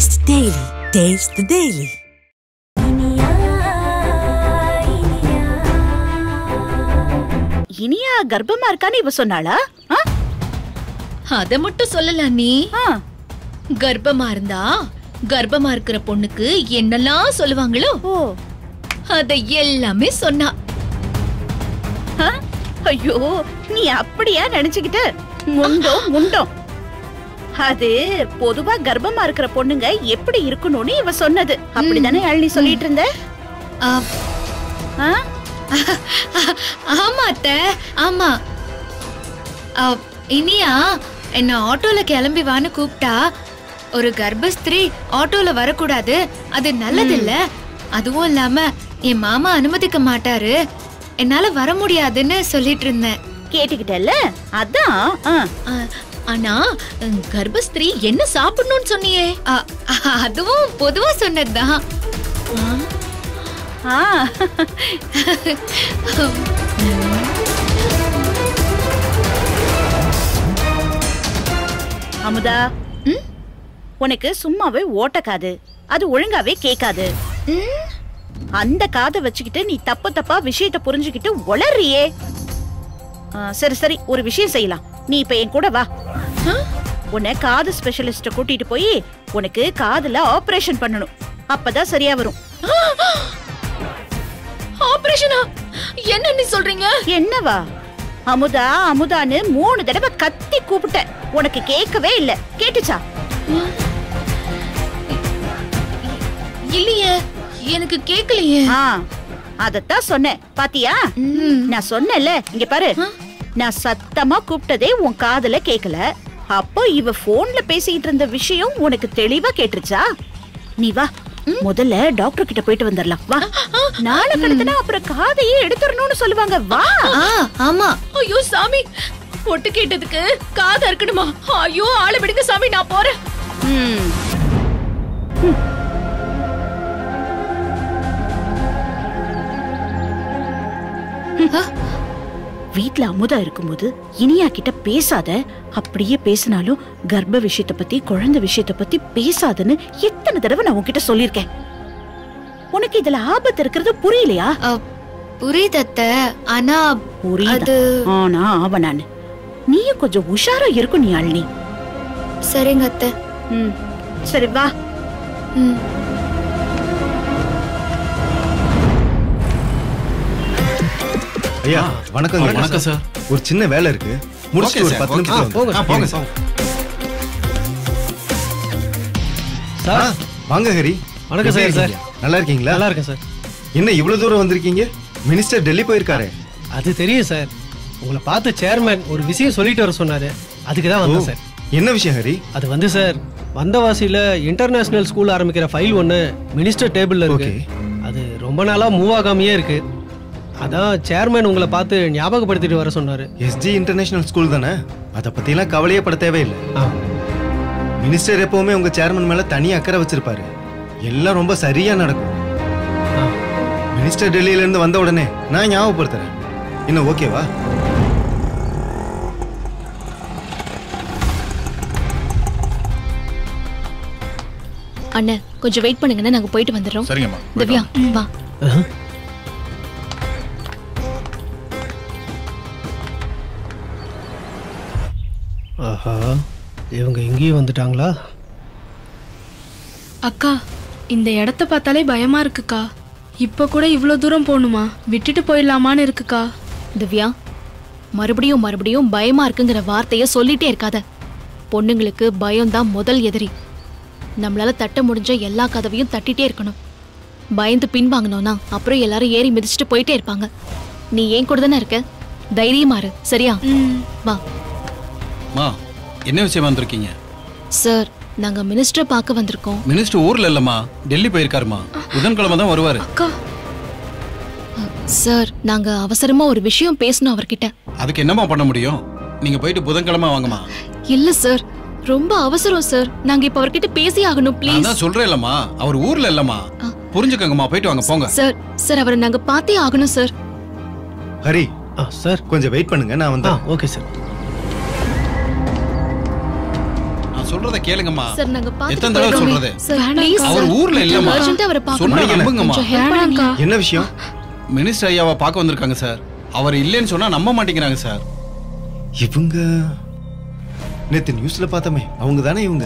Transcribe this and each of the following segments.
Taste the Daily. Taste the Daily. Iniya கர்ப்பமா இருக்கான்னு இவ சொன்னாளா ஆ? அத மட்டும் சொல்லல நீ ஆ. கர்ப்பமா இருந்தா கர்ப்பமா இருக்கிற பொண்ணுக்கு என்னெல்லாம் சொல்லுவாங்களோ ஓ அத எல்லாமே சொன்னா ஆ? ஐயோ நீ அப்படியா நினைச்சுக்கிட்ட முண்டோ முண்டோ அது பொதுவா கர்ப்பமா இருக்கிற பொண்ணுங்க எப்படி இருக்கணும்னு இவ சொன்னது அப்படிதானே யாழினி சொல்லிட்டு இருந்த ஆ, ஆ? ஆமா அத்த ஆமா ஆ, இனியா என்ன ஆட்டோல கிளம்பி வான்னு கூப்பிட்டா ஒரு கர்ப்பஸ்திரீ ஆட்டோல வரக்கூடாது அது நல்லதில்ல அதுவும் இல்லாம என் மாமா அனுமதிக்க மாட்டாரு என்னால வர முடியாதுன்னு சொல்லிட்டு இருந்தேன் கேட்டுக்கிட்டல்ல அதான் ஆ. ஆ, ஆனா ம், கர்ப்பஸ்திரீ என்ன சாப்பிடணும்னு சொன்னியே ஆ, அதுவும் பொதுவா சொன்னதுதான் ஆ. அமுதா ம்? உனக்கு சும்மாவே ஓட்டக்காது அது ஒழுங்காவே கேட்காது ம், அந்த காதை வச்சுக்கிட்டு நீ தப்பு தப்பா விஷயத்த புரிஞ்சுக்கிட்டு உளறியே ஆ, சரி சரி ஒரு விஷயம் செய்யலாம் நீ இப்ப என் கூட வா ஆ? உன்னை காது ஸ்பெஷலிஸ்ட கூட்டிட்டு போய் உனக்கு காதுல ஆபரேஷன் பண்ணணும் அப்பதான் சரியா வரும் ஆபரேஷனா என்ன நீ சொல்றீங்க என்னவா அமுதா அமுதான்னு மூணு தடவை கத்தி கூப்பிட்ட உனக்கு கேட்கவே இல்ல கேட்டுச்சா இல்லையே எனக்கு கேக்கலையே ஆ அதத்தான் சொன்னேன் பாத்தியா நான் சொன்னேன்ல இங்க பாரு நான் சத்தமா கூப்பிட்டதே உன் காதுல கேக்கல அப்போ இவ போன்ல பேசிட்டு இருந்த விஷயம் உனக்கு தெளிவா கேட்டுருச்சா நீ வா முதல்ல டாக்டர் கிட்ட போயிட்டு வந்துடலாம் வா நாளை கடத்தினா அப்புறம் காதையே எடுத்துடணும்னு சொல்லுவாங்க வா ஆ ஆமா ஐயோ சாமி பொட்டு கேட்டதுக்கு காது அறுக்கணுமா ஐயோ ஆளை விடுங்க சாமி நான் போறேன் ம். வீட்ல அமுதா இருக்கும்போது இனியா கிட்ட பேசாத அப்படியே பேசினாலும் கர்ப்ப விஷயத்த பத்தி குழந்தை விஷயத்த பத்தி பேசாதன்னு எத்தனை தடவை நான் உன்கிட்ட சொல்லியிருக்கேன் உனக்கு இதுல ஆபத்து இருக்கிறது புரியலையா புரியுது அத்தை ஆனா புரியுது அது ஆனா ஆவனான்னு நீயும் கொஞ்சம் உஷாரா இருக்கும் நீ அள்ளி சரிங்க அத்தை ம் சரி வா ம். ஐயா வணக்கம் வணக்கம் சார். ஒரு சின்ன வேலை இருக்கு முடிச்சுட்டு ஒரு சார், பத்து ஓகே. நிமிஷம் ஆ, போங்க, போங்க சார். சார் வாங்க ஹரி வணக்கம் எப்படி சார், சார். இருக்கீங்க? நல்லா இருக்கீங்களா நல்லா இருக்கேன் சார் என்ன இவ்வளவு தூரம் வந்திருக்கீங்க மினிஸ்டர் டெல்லி போயிருக்காரு அது தெரியும் சார் உங்களை பார்த்து சேர்மேன் ஒரு விஷயம் சொல்லிட்டு வர சொன்னாரு அதுக்கு தான் வந்தேன் சார் என்ன விஷயம் ஹரி அது வந்து சார் வந்தவாசியில இன்டர்நேஷனல் ஸ்கூல் ஆரம்பிக்கிற ஃபைல் ஒன்று மினிஸ்டர் டேபிள்ல இருக்கு Okay. அது ரொம்ப நாளா மூவ் ஆகாமையே இருக்கு அதான் சேர்மேன் உங்களை பார்த்து ஞாபகப்படுத்திட்டு வர சொன்னாரு எஸ்ஜி இன்டர்நேஷனல் ஸ்கூல் தானே அதை பத்திலாம் கவலையே பட தேவையில்லை ஆ மினிஸ்டர் எப்பவுமே உங்க சேர்மன் மேல தனி அக்கறை வச்சிருப்பாரு எல்லாம் ரொம்ப சரியா நடக்கும் ஆ. மினிஸ்டர் டெல்லியில இருந்து வந்த உடனே நான் ஞாபகப்படுத்துறேன் என்ன ஓகேவா அண்ணன் கொஞ்சம் வெயிட் பண்ணுங்கண்ணே நாங்க போயிட்டு வந்துடுறோம் சரிங்கம்மா திவ்யா வா ஆஹா. ஆஹா இவங்க இங்கேயும் வந்துட்டாங்களா அக்கா இந்த இடத்த பார்த்தாலே பயமா இருக்குக்கா இப்ப கூட இவ்வளோ தூரம் போகணுமா விட்டுட்டு போயிடலாமான்னு இருக்குக்கா திவ்யா மறுபடியும் மறுபடியும் பயமா இருக்குங்கிற வார்த்தைய சொல்லிட்டே இருக்காத பொண்ணுங்களுக்கு பயம்தான் முதல் எதிரி நம்மளால தட்ட முடிஞ்ச எல்லா கதவையும் தட்டிட்டே இருக்கணும் பயந்து பின்வாங்கினோம்னா அப்புறம் எல்லாரும் ஏறி மிதிச்சுட்டு போயிட்டே இருப்பாங்க நீ ஏன் கூட தானே இருக்க தைரியமா இரு சரியா வா மா என்ன விஷயமா வந்திருக்கீங்க சார் நாங்க மினிஸ்டரை பார்க்க வந்திருக்கோம் மினிஸ்டர் ஊர்ல இல்லம்மா டெல்லி போயிருக்காருமா புதன்கிழமை தான் வருவாரு அக்கா சார் நாங்க அவசரமா ஒரு விஷயம் பேசணும் அவர்கிட்ட அதுக்கு என்னம்மா பண்ண முடியும் நீங்க போயிட்டு புதன்கிழமை வாங்கம்மா இல்ல சார் ரொம்ப அவசரம் சார் நாங்க இப்ப அவர்கிட்ட பேசி ஆகணும் நான் ப்ளீஸ் தான் சொல்றேன் இல்லம்மா அவர் ஊர்ல இல்லம்மா புரிஞ்சுக்கங்கம்மா போயிட்டு வாங்க போங்க சார் சார் அவரை நாங்க பார்த்தே ஆகணும் சார் ஹரி ஆ சார் கொஞ்சம் வெயிட் பண்ணுங்க நான் ஆ வந்தேன் ஓகே சார் நான் சொல்றத கேளுங்கம்மா சார் நாங்க பாத்துட்டு எத்தனை தடவை போயிடுறோமே. சொல்றது சார் வேணாம் ப்ளீஸ் அவர் ஊர்ல இல்லம்மா அர்ஜென்ட்டா அவரை சொன்னா பார்க்கணும் நம்புங்கம்மா கொஞ்சம் ஹெல்ப் வேணாம்க்கா பண்ணுங்க என்ன விஷயம் மினிஸ்டர் ஐயாவை பார்க்க வந்திருக்காங்க சார் அவர் இல்லைன்னு சொன்னா நம்ப மாட்டேங்கிறாங்க சார் இவங்க நேத்து நியூஸ்ல பார்த்தோமே அவங்க தானே இவங்க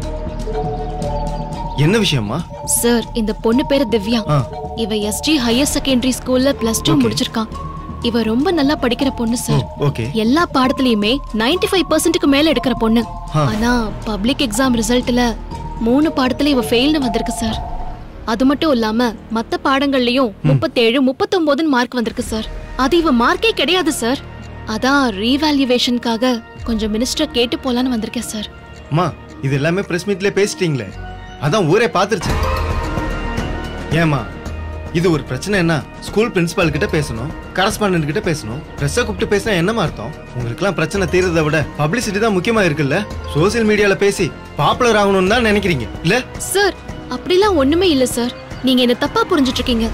என்ன விஷயம்மா சார் இந்த பொண்ணு பேரு திவ்யா ஆ இவ எஸ்ஜி ஹையர் செகண்டரி ஸ்கூல்ல பிளஸ் டூ Okay. முடிச்சிருக்கான் இவ ரொம்ப நல்லா படிக்கிற பொண்ணு சார் ஓகே எல்லா பாடத்துலயுமே 95% ஃபைவ் பர்சன்ட்டுக்கு மேல எடுக்கிற பொண்ணு ஆ. ஆனா பப்ளிக் எக்ஸாம் ரிசல்ட்ல மூணு பாடத்துல இவ ஃபெயில்னு வந்திருக்கு சார் அது மட்டும் இல்லாம மத்த பாடங்கள்லயும் முப்பத்தேழு முப்பத்தொன்பதுன்னு மார்க் வந்திருக்கு சார் அது இவ மார்க்கே கிடையாது சார் அதான் ரீவேல்யூவேஷனுக்காக கொஞ்சம் மினிஸ்டர் கேட்டு போலான்னு வந்திருக்கேன் சார் அம்மா இது எல்லாமே பிரஸ் மீட்ல பேசிட்டீங்களே அதான் ஊரே பார்த்துருச்சு ஏமா இது ஒரு பிரச்சனை என்ன ஸ்கூல் பிரின்சிபால் கிட்ட பேசணும் கரஸ்பாண்டன்ட் கிட்ட பேசணும் பிரஸ்ஸை கூப்பிட்டு பேசினா என்னமா அர்த்தம் உங்களுக்குலாம் பிரச்சனை தீர்றதை விட பப்ளிசிட்டி தான் முக்கியமா இருக்குல்ல சோசியல் மீடியால பேசி பாப்புலர் ஆகணும்னு தான் நினைக்கிறீங்க இல்ல சார் அப்படிலாம் ஒண்ணுமே இல்ல சார் நீங்க என்ன தப்பா புரிஞ்சிட்டு இருக்கீங்க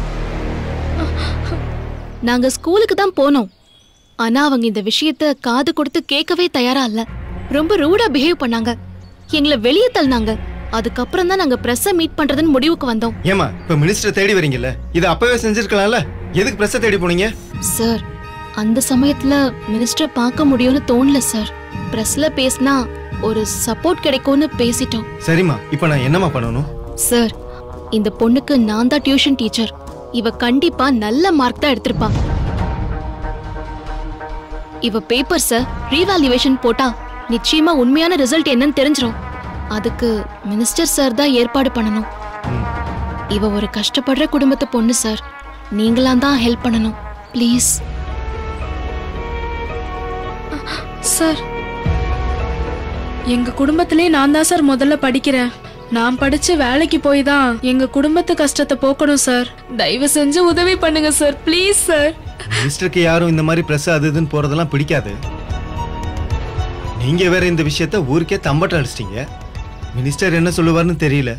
நாங்க ஸ்கூலுக்கு தான் போனோம் ஆனா அவங்க இந்த விஷயத்த காது கொடுத்து கேட்கவே தயாரா இல்ல ரொம்ப ரூடா பிஹேவ் பண்ணாங்க எங்களை வெளியே தள்ளினாங்க அதுக்கப்புறம் தான் நாங்க பிரஸ்ஸ மீட் பண்றதுன்னு முடிவுக்கு வந்தோம் ஏமா இப்ப மினிஸ்டர் தேடி வரீங்கல்ல இதை அப்பவே செஞ்சிருக்கலாம்ல எதுக்கு பிரஸ்ஸை தேடி போனீங்க சார் அந்த சமயத்துல மினிஸ்டர் பார்க்க முடியும்னு தோணல சார் பிரஸ்ல பேசினா ஒரு சப்போர்ட் கிடைக்கும்னு பேசிட்டோம் சரிம்மா இப்ப நான் என்னம்மா பண்ணணும் சார் இந்த பொண்ணுக்கு நான் தான் டியூஷன் டீச்சர் இவ கண்டிப்பா நல்ல மார்க் தான் எடுத்திருப்பா இவ பேப்பர்ஸ ரீவாலுவேஷன் போட்டா நிச்சயமா உண்மையான ரிசல்ட் என்னன்னு தெரிஞ்சிரும் அதுக்கு மினிஸ்டர் சார் தான் ஏற்பாடு பண்ணணும் இவ ஒரு கஷ்டப்படுற குடும்பத்து பொண்ணு சார் நீங்களாம் தான் ஹெல்ப் பண்ணணும் ப்ளீஸ் சார் எங்க குடும்பத்திலே நான் தான் சார் முதல்ல படிக்கிறேன் நான் படிச்சு வேலைக்கு போய் தான் எங்க குடும்பத்து கஷ்டத்தை போக்கணும் சார் தயவு செஞ்சு உதவி பண்ணுங்க சார் ப்ளீஸ் சார் மினிஸ்டருக்கு யாரும் இந்த மாதிரி பிரஸ் அது இதுன்னு போறதெல்லாம் பிடிக்காது நீங்க வேற இந்த விஷயத்த ஊருக்கே தம்பட்டம் அடிச்சிட்டீங்க மினிஸ்டர் என்ன சொல்லுவார்னு தெரியல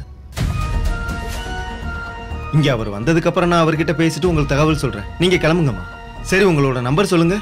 இங்க அவர் வந்ததுக்கு அப்புறம் நான் அவர்கிட்ட பேசிட்டு உங்களுக்கு தகவல் சொல்றேன் நீங்க கிளம்புங்கம்மா சரி உங்களோட நம்பர் சொல்லுங்க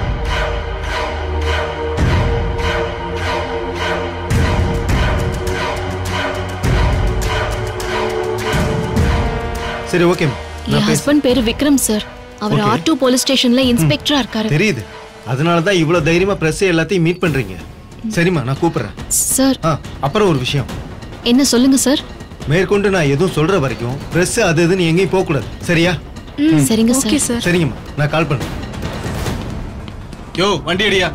சரி ஓகேம்மா என் நான் பேசுறேன் ஹஸ்பண்ட் பேரு விக்ரம் சார் அவர் Okay. ஆர் டூ போலீஸ் ஸ்டேஷன்ல இன்ஸ்பெக்டரா இருக்காரு தெரியுது அதனால தான் இவ்வளவு தைரியமா பிரஸ் எல்லாத்தையும் மீட் பண்றீங்க சரிம்மா நான் கூப்பிடுறேன் சார் ஆ அப்புறம் ஒரு விஷயம் என்ன சொல்லுங்க சார் மேற்கொண்டு நான் எதுவும் சொல்ற வரைக்கும் பிரஸ் அது இதுன்னு எங்கேயும் போக கூடாது சரியா சரிங்க ஓகே சார் சார் சரிங்கம்மா நான் கால் பண்றேன் யோ வண்டி அடியா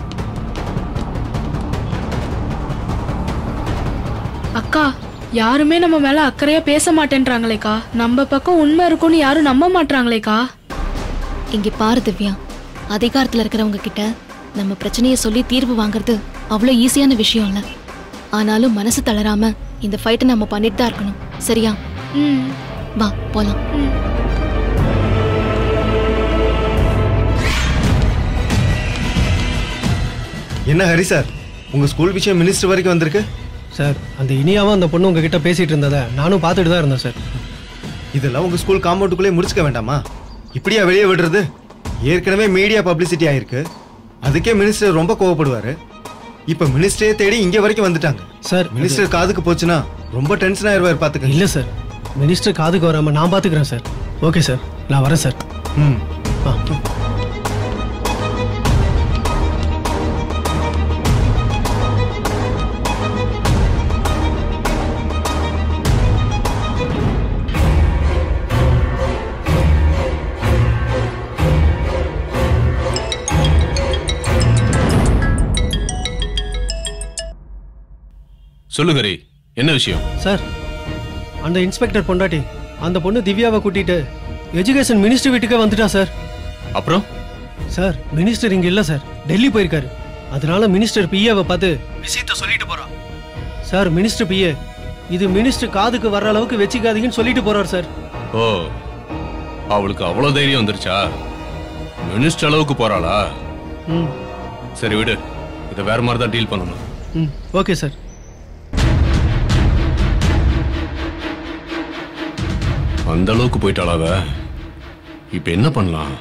அக்கா யாருமே நம்ம மேல அக்கறையா பேச மாட்டேன்றாங்களேக்கா நம்ம பக்கம் உண்மை இருக்கும்னு யாரும் நம்ப மாட்றாங்களேக்கா இங்க பாரு திவ்யா அதிகாரத்துல இருக்கிறவங்க கிட்ட நம்ம பிரச்சனையை சொல்லி தீர்வு வாங்குறது அவ்வளோ ஈஸியான விஷயம் இல்ல ஆனாலும் மனசு தளராம இந்த ஃபைட்டை நம்ம பண்ணிட்டு தான் இருக்கணும் சரியா ம் வா போலாம் என்ன ஹரி சார் உங்க ஸ்கூல் விஷயம் மினிஸ்டர் வரைக்கும் வந்திருக்கு சார் அந்த இனியாவும் அந்த பொண்ணு உங்ககிட்ட பேசிட்டு இருந்ததை நானும் பார்த்துட்டு தான் இருந்தேன் சார் இதெல்லாம் உங்க ஸ்கூல் காம்பவுண்டுக்குள்ளே முடிச்சுக்க வேண்டாமா இப்படியா வெளியே விடுறது ஏற்கனவே மீடியா பப்ளிசிட்டி ஆயிருக்கு அதுக்கே மினிஸ்டர் ரொம்ப கோவப்படுவாரு இப்ப மினிஸ்டரே தேடி இங்க வரைக்கும் வந்துட்டாங்க சார் மினிஸ்டர் காதுக்கு போச்சுன்னா ரொம்ப டென்ஷன் ஆயிருவார் பாத்துக்க இல்லை சார் மினிஸ்டர் காதுக்கு வராமல் நான் பார்த்துக்கிறேன் சார் ஓகே சார் நான் வரேன் சார் ம் ஆ சொல்லு ஹரி என்ன விஷயம் சார் அந்த இன்ஸ்பெக்டர் பொண்டாட்டி அந்த பொண்ணு திவ்யாவை கூட்டிட்டு எஜுகேஷன் மினிஸ்டர் வீட்டுக்கே வந்துட்டா சார் அப்புறம் சார் மினிஸ்டர் இங்க இல்ல சார் டெல்லி போயிருக்காரு அதனால மினிஸ்டர் பிஏவை பார்த்து விஷயத்த சொல்லிட்டு போறான் சார் மினிஸ்டர் பிஏ இது மினிஸ்டர் காதுக்கு வர்ற அளவுக்கு வச்சுக்காதீங்கன்னு சொல்லிட்டு போறார் சார் ஓ அவளுக்கு அவ்வளவு தைரியம் வந்துருச்சா மினிஸ்டர் அளவுக்கு போறாளா ம் சரி விடு இதை வேற மாதிரி தான் டீல் பண்ணணும் ம் ஓகே சார் அந்த அளவுக்கு போயிட்டாளா அவ இப்ப என்ன பண்ணலாம்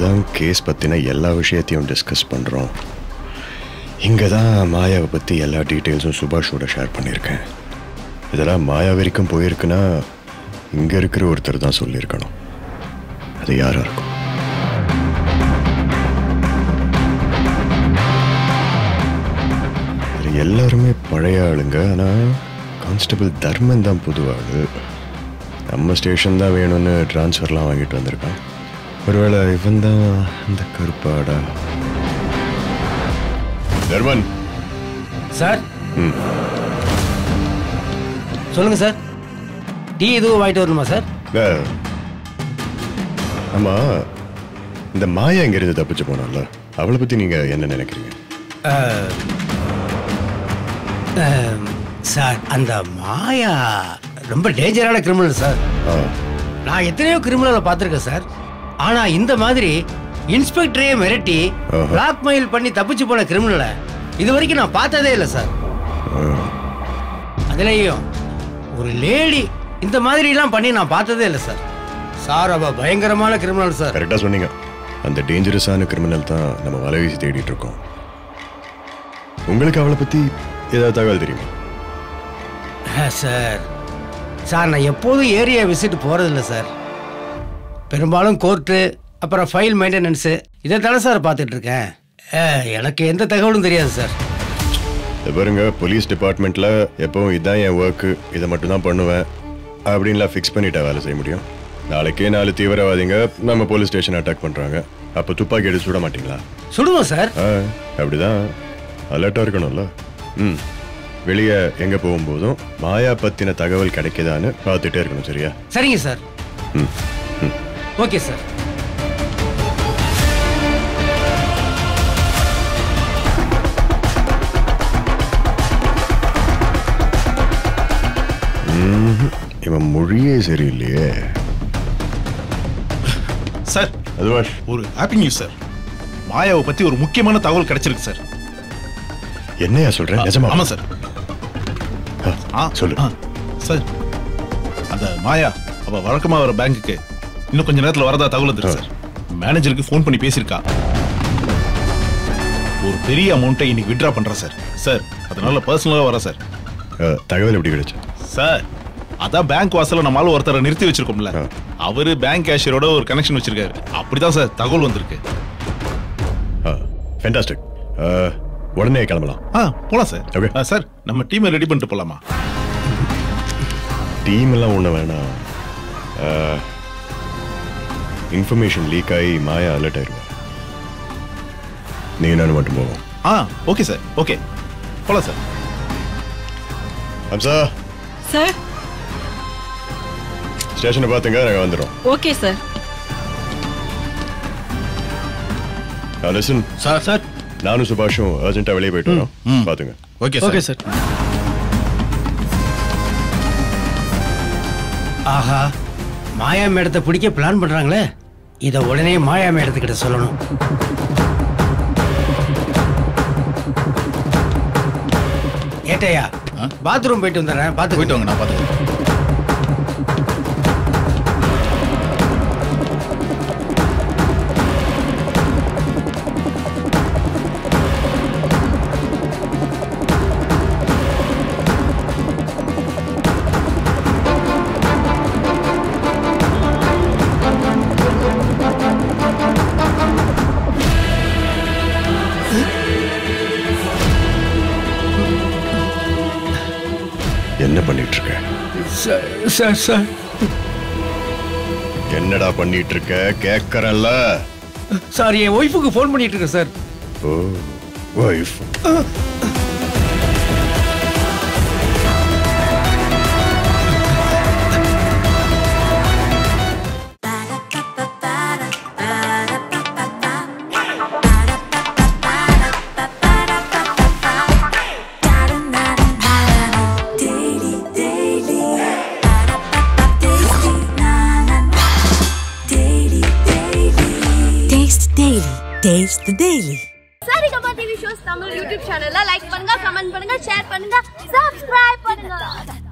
தான் கேஸ் பற்றின எல்லா விஷயத்தையும் டிஸ்கஸ் பண்ணுறோம் இங்கே தான் மாயாவை பற்றி எல்லா டீட்டெயில்ஸும் சுபாஷோட ஷேர் பண்ணியிருக்கேன் இதெல்லாம் மாயா வரைக்கும் போயிருக்குன்னா இங்கே இருக்கிற ஒருத்தர் தான் சொல்லியிருக்கணும் அது யாராக இருக்கும் இதுல எல்லாருமே பழைய ஆளுங்க ஆனால் கான்ஸ்டபிள் தர்மன் தான் புது ஆளு நம்ம ஸ்டேஷன் தான் வேணும்னு ட்ரான்ஸ்ஃபர்லாம் வாங்கிட்டு வந்திருக்கான் ஒருவேளை இவன் தான் அந்த கருப்பாடா தர்மன் சார் ம் சொல்லுங்க சார் டீ எதுவும் வாங்கிட்டு வரணுமா சார் அஹ், ஆமா இந்த மாயா இங்கிருந்து தப்பிச்சு போனால அவளை பத்தி நீங்க என்ன நினைக்கிறீங்க அஹ், அஹ், சார் அந்த மாயா ரொம்ப டேஞ்சரான கிரிமினல் சார் ஆ, நான் எத்தனையோ கிரிமினலை பார்த்துருக்கேன் சார் ஆனா இந்த மாதிரி இன்ஸ்பெக்டரையே மிரட்டி ஆஹா. பிளாக்மெயில் பண்ணி தப்பிச்சு போன கிரிமினலை இது வரைக்கும் நான் பார்த்ததே இல்லை சார் அதுலேயும் ஒரு லேடி இந்த மாதிரிலாம் பண்ணி நான் பார்த்ததே இல்லை சார் சார் அவ பயங்கரமான கிரிமினல் சார் கரெக்டா சொன்னீங்க அந்த டேஞ்சரஸான கிரிமினல் தான் நம்ம வலைவீசி தேடிட்டு இருக்கோம் உங்களுக்கு அவளை பத்தி ஏதாவது தகவல் தெரியுமா சார் சார் நான் எப்போதும் ஏரியா விசிட் போகிறதில்ல சார் பெரும்பாலும் கோர்ட்டு அப்புறம் ஃபைல் மெயின்டெனன்ஸு இதை தானே சார் பார்த்துட்டு இருக்கேன் அஹ், எனக்கு எந்த தகவலும் தெரியாது சார் இது பாருங்க போலீஸ் டிபார்ட்மெண்ட்ல எப்பவும் இதான் என் ஒர்க்கு இதை மட்டும் தான் பண்ணுவேன் அப்படின்லாம் ஃபிக்ஸ் பண்ணிட்டா வேலை செய்ய முடியும் நாளைக்கே நாலு தீவிரவாதிங்க நம்ம போலீஸ் ஸ்டேஷன் அட்டாக் பண்றாங்க அப்போ துப்பாக்கி எடுத்து சுட மாட்டீங்களா சுடுவோம் சார் ஆ அப்படிதான் அலர்ட்டாக இருக்கணும்ல ம் வெளியே எங்கே போகும்போதும் மாயா பற்றின தகவல் கிடைக்குதான்னு பார்த்துட்டே இருக்கணும் சரியா சரிங்க சார் ம் ம் ஓகே சார் ம்ஹும். இவன் மொழியே சரியில்லையே சார் அதுவாஷ் ஒரு ஹாப்பி நியூஸ் சார் மாயாவை பத்தி ஒரு முக்கியமான தகவல் கிடைச்சிருக்கு சார் என்னையா சொல்ற நிஜமா ஆமா சார் ஆ சொல்லு ஆ, சார் அந்த மாயா அவ வழக்கமா வர பேங்க்குக்கு இன்னும் கொஞ்ச நேரத்துல வரதா தகவல் வந்துருக்கு சார் மேனேஜருக்கு ஃபோன் பண்ணி பேசியிருக்கா ஒரு பெரிய அமௌண்ட்டை இன்னைக்கு வித்ட்ரா பண்றேன் சார் சார் அதனால பர்சனலா வரேன் சார் அஹ், தகவல் எப்படி கிடைச்சு சார் அதான் பேங்க் வாசல்ல நம்மளால ஒருத்தரை நிறுத்தி வச்சிருக்கோம்ல அவரு பேங்க் கேஷியரோட ஒரு கனெக்ஷன் வச்சிருக்காரு அப்படிதான் சார் தகவல் வந்திருக்கு ஃபென்டாஸ்டிக் உடனே கிளம்பலாம் ஆ போலாம் சார் ஓகே சார் நம்ம டீமை ரெடி பண்ணிட்டு போலாமா டீம் எல்லாம் ஒன்றும் வேணாம் இன்ஃபர்மேஷன் லீக் ஆகி மாயா அலர்ட் ஆயிருவா நீங்க நானும் மட்டும் போவோம் ஆ ஓகே சார் ஓகே போலாம் சார் ஹம்சா சார் ஸ்டேஷனை பார்த்துங்க நாங்கள் வந்துடும் okay sir listen sir sir நானும் சுபாஷும் அர்ஜென்ட்டாக வெளியே போயிட்டு வரோம் பார்த்துங்க ஓகே ஓகே சார் ஆஹா மாயா மேடத்தை பிடிக்க பிளான் பண்றாங்களே இதை உடனே மாயா மேடத்துக்கிட்ட சொல்லணும் ஏட்டையா பாத்ரூம் போயிட்டு வந்துடுறேன் பார்த்து போயிட்டு வாங்க நான் பார்த்துக்கிறேன் என்ன பண்ணிட்டு இருக்க சார் சார் என்னடா பண்ணிட்டு இருக்க கேட்கறல்ல சார் என் ஒய்ஃபுக்கு ஃபோன் பண்ணிட்டு இருக்கேன் சார் ஓ wife Taste Daily. Taste the Daily. Saregama TV shows Tamil YouTube சேனல்ல லைக் பண்ணுங்க கமெண்ட் பண்ணுங்க ஷேர் பண்ணுங்க சப்ஸ்கிரைப் பண்ணுங்க